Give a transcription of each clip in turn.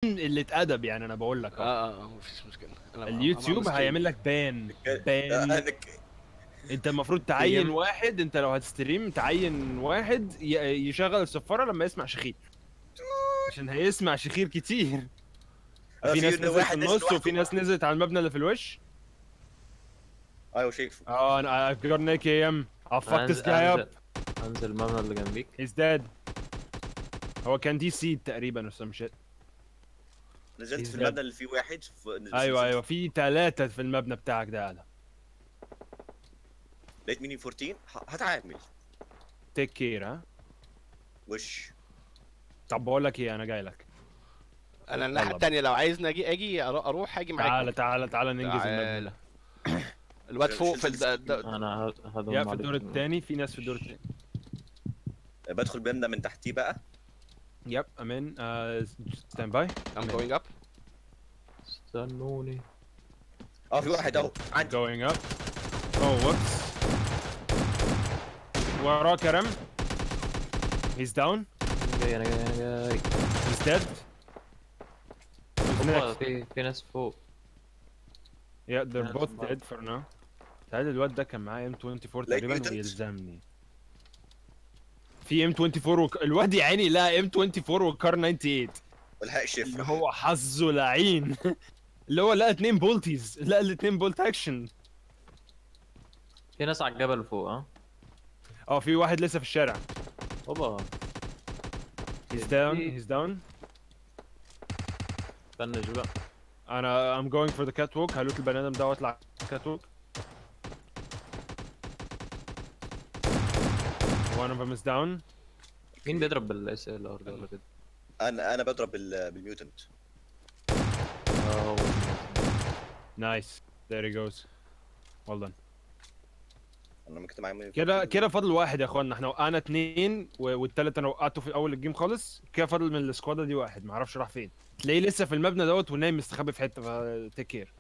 اسم اللي اتأدب يعني انا بقول لك أهو. اه اه مفيش مشكله أنا- اليوتيوب أنا هيعمل لك بان بان آه، انت المفروض تعين واحد انت لو هتستريم تعين واحد ي- يشغل الصفاره لما يسمع شخير عشان هيسمع شخير كتير آه، في في ناس نزلت في واحد نزل النص لوحده. وفي ناس نزلت على المبنى اللي في الوش ايوه شايفه اه انا I've got an AKM I'll fuck this أنزل- guy up أنزل- انزل المبنى اللي جنبيك he's dead هو كان دي سي تقريبا or some shit نزلت He's في المبنى اللي فيه واحد ف... نزلت- ايوه ايوه في ثلاثة في المبنى بتاعك ده انا لقيت ميني 14 ه- هتعامل تيك كير ها وش طب بقول لك ايه انا جاي لك انا الناحيه يلا الثانيه لو عايزني اجي اجي أرو- اروح اجي معاك تعالى تعالى تعالى ننجز المبنى تعالى الواد فوق في الد... الد... انا ه- هضم يا في عليك. الدور الثاني في ناس في الدور الثاني بدخل بمبنى من تحتيه بقى يب امين ستاند باي I'm going up استنوني اه في واحد اهو عندي going up oh whoops وراه كرم he's down جاي انا جاي انا جاي he's dead Who's هوبا، next? في في ناس فوق yeah they're ناس both بعض. dead for now تعال الواد ده كان معاه M24 تقريبا mutant. ويلزمني في M24 وك... الواد يا عيني لا M24 وكار 98 والحق شيف اللي هو حظه لعين اللي هو لقى اتنين بولتيز لقى الاتنين بولت اكشن في ناس على الجبل فوق ها اه في واحد لسه في الشارع هوبا he's down he's down فنش بقى انا I'm going for the catwalk هلوت البني ادم ده واطلع catwalk one of them is down مين بيضرب بالاس ال ار ده ولا كده؟ انا انا بضرب بال... بالميوتنت اه nice there he goes well done انا كنت معايا ميوتنت. كده كده فاضل واحد يا اخوانا احنا وقعنا اتنين و- والتالت انا وقعته في اول الجيم خالص كده فاضل من السكوادا دي واحد معرفش راح فين تلاقيه لسه في المبنى دوت ونايم مستخبي في حته ف take care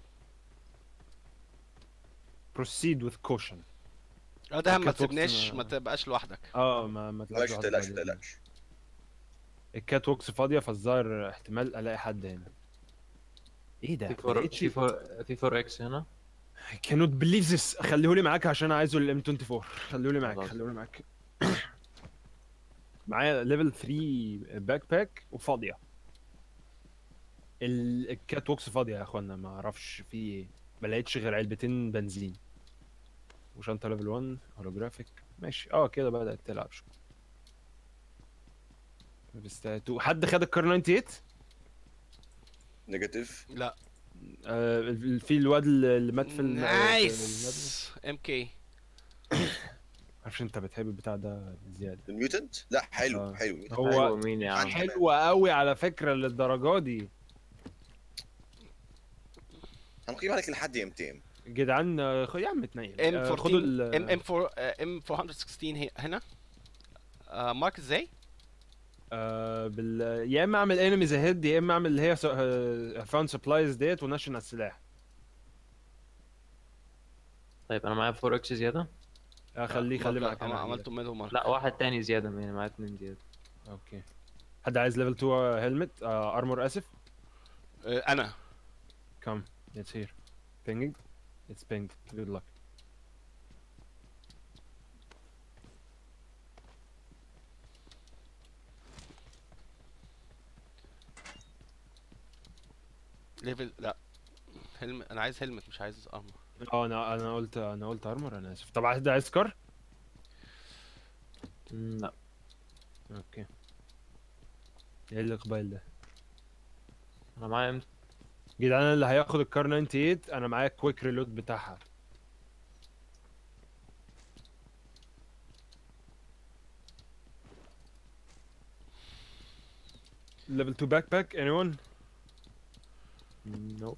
proceed with caution اه ده ما الكات ووكس تسيبناش ما- ما تبقاش لوحدك اه ما ما بلاش تلعبش تقلقش واحد بعدين. تقلقش الكات ووكس فاضيه فالظاهر احتمال الاقي حد هنا ايه ده في فور لقيتش- في فور في فور اكس هنا I cannot believe this خليهولي معاك عشان عايزه الام 24 خليهولي معاك خلاص. خليهولي معاك معايا ليفل 3 باك باك وفاضيه ال- الكات ووكس فاضيه يا اخوانا ما اعرفش في ايه ما لقيتش غير علبتين بنزين وشنطه ليفل 1 هولوجرافيك ماشي اه كده بدات تلعب شويه بس تو- حد خد الكار 98 نيجاتيف لا آه ال- في الواد اللي مات في الم- في المبنى. نايس ام كي معرفش انت بتحب البتاع ده زياده الميوتنت لا حلو آه. حلو هو ايوه مين يا عم حلوة قوي على فكرة للدرجة دي هنقيم عليك لحد امتى جدعان آه، خ- يا عم اتنيل ام آه، خدوا 14 ام ال ام 4 ام 416 هي- هنا آه، مارك ازاي؟ آه، بال يا اما اعمل انميز اهيد يا اما اعمل اللي هي فاوند سبلايز ديت ونشن على السلاح طيب انا معايا فور اكس زياده آه، خليه خليه معاك عم- انا عملته ميدو مارك لا واحد تاني زياده يعني معايا اتنين زياده اوكي حد عايز ليفل 2 هيلمت ارمور اسف آه، انا كم اتس هير pinging it's pinged good luck ليفل لا هلم انا عايز هلمت مش عايز ارمر اه انا انا قلت انا قلت ارمور انا اسف طب حد عايز كار مم، لا اوكي ايه الاقبال ده انا معايا ام جدعان اللي هياخد الكار 98 انا معايا كويك ريلود بتاعها level 2 backpack anyone نو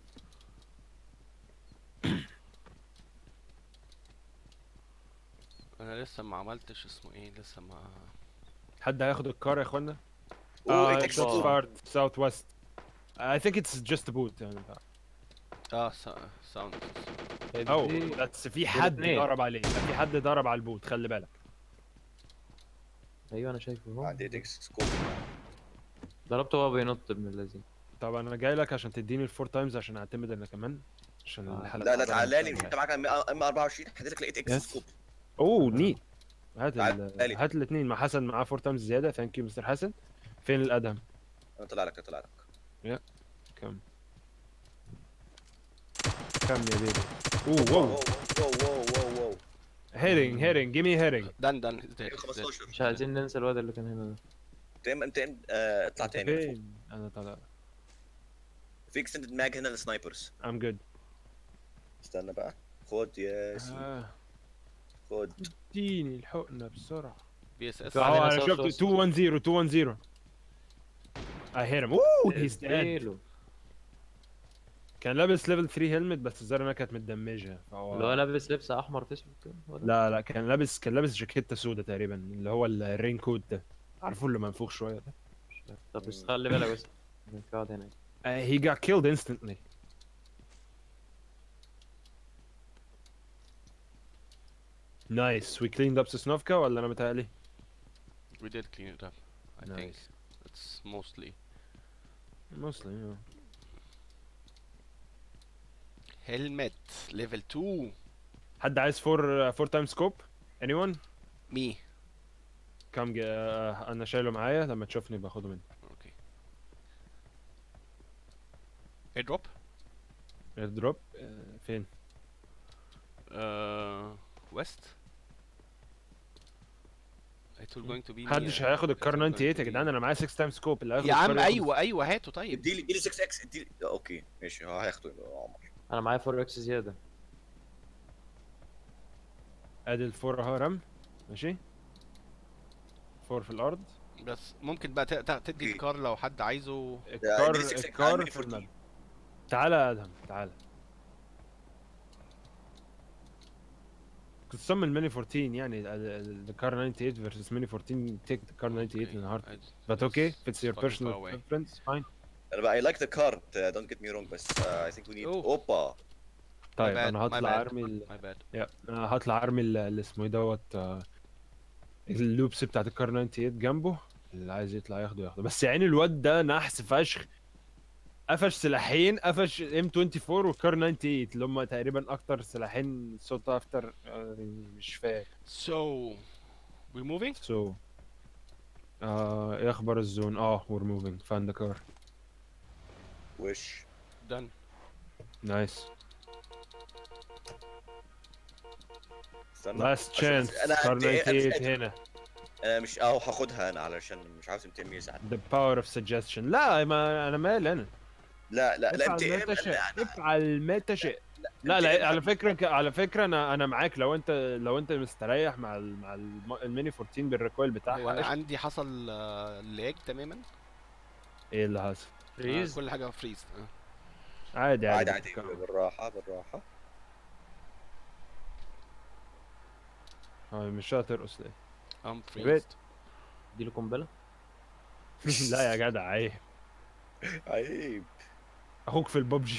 انا لسه ما عملتش اسمه ايه لسه ما حد هياخد الكار يا اخوانا اوه uh, it it's takes Oh. far southwest I think it's just a boot يعني اه ساوند او بس في حد الاتنين. ضرب عليه في حد ضرب على البوت خلي بالك ايوه انا شايفه اهو عندي ديكس سكوب ضربته وهو بينط ابن اللذين طب انا جاي لك عشان تديني الفور تايمز عشان اعتمد انا كمان عشان آه. الحلقه لا لا تعبانة تعالى لي مش مش انت معاك ام 24 حديتك لقيت اكس Yes. سكوب اوه نيت هات تعال ال... لي. هات الاثنين مع حسن معاه فور تايمز زياده ثانك يو مستر حسن فين الادهم انا طلع لك طلع لك كم كم يا بيبي اوه واو واو واو واو واو واو هيرنج هيرنج جيمي هيرنج دان دان he's dead, he's dead. 15 مش عايزين ننسى الواد اللي كان هنا ده تم انت آه، اطلع تاني من فوق. فين انا طالع في اكستندد ماج هنا للسنايبرز ام جود استنى بقى خد يا سيدي آه. خد اديني الحقنه بسرعه VSS تعال. اه علينا انا صوت شفت وسط. 210 210 I hit him اوه he's dead اديله. كان لابس ليفل 3 هيلمت بس الزر انها كانت متدمجه فهو اللي هو لابس لبس احمر في اسود كده ولا؟ لا لا كان لابس كان لابس جاكيته سودا تقريبا اللي هو الرين كوت ده عارفه اللي منفوخ شويه ده طب بس خلي بالك بس في واحد هنا Uh, he got killed instantly. Nice. We cleaned up Sosnovka ولا انا متهيألي؟ we did clean it up I think Nice. it's mostly Mostly, yeah. helmet level 2 حد عايز فور فور تايم سكوب؟ anyone؟ me كم جا... انا شايله معايا لما تشوفني باخده مني. okay airdrop اير دروب فين؟ uh west it will going to be محدش near. هياخد It الكار will going 98 يا to be- جدعان انا معايا 6 تايم سكوب اللي هياخد يا عم الكار ياخد- ايوه ايوه هاته طيب اديلي اديلي 6 اكس اديلي آه، اوكي ماشي اه هياخده يا عمر انا معايا 4 اكس زياده ادي الفور اهو رم ماشي؟ فور في الارض بس ممكن بقى ت- ت- تدي أوكي. الكار لو حد عايزه الكار اديني 6 الكار اديني في 14. الماب تعالى يا ادهم تعالى كنت صمم الميني 14 يعني الكار 98 versus ميني 14 take the car 98 Okay, النهارده I- but okay if it's your fucking far personal away. preference fine انا بقى I like the car uh, don't get me wrong بس uh, I think we need أوه. اوبا طيب bad, انا my هطلع bad. ارمي ال... my bad يا انا هطلع ارمي ال- اللي اسمه ايه دوت آه، اللوبس بتاعت الكار 98 جنبه اللي عايز يطلع ياخده ياخده بس يعني الواد ده نحس فشخ قفش سلاحين قفش ام 24 والكار 98 اللي هم تقريبا اكتر سلاحين صوت افتر مش فاهم so we moving سو آه ايه اخبار الزون اه وير موفينج فاند ذا كار وش done نايس استنى لاست عشان تشانس أنا كار قد إيه- أنا مش 98 قادر. هنا انا مش اه هاخدها انا علشان مش عاوز ام تي ام يزعل ذا باور اوف سجستشن لا ما انا مالي انا لا لا لا ام افعل تي ما ام تشاء افعل ما تشاء لا لا على فكره ك- على فكره انا انا معاك لو انت لو انت مستريح مع ال مع الم- الميني 14 بالريكويل هو بتاعها انا قشطة. عندي حصل لاج تماما ايه اللي حصل آه، فريز كل حاجه فريز عادي عادي عادي عادي بالراحه بالراحه اه مش هترقص ليه ام بيت. فريز اديله قنبله لا يا جدع عيب عيب اخوك في الببجي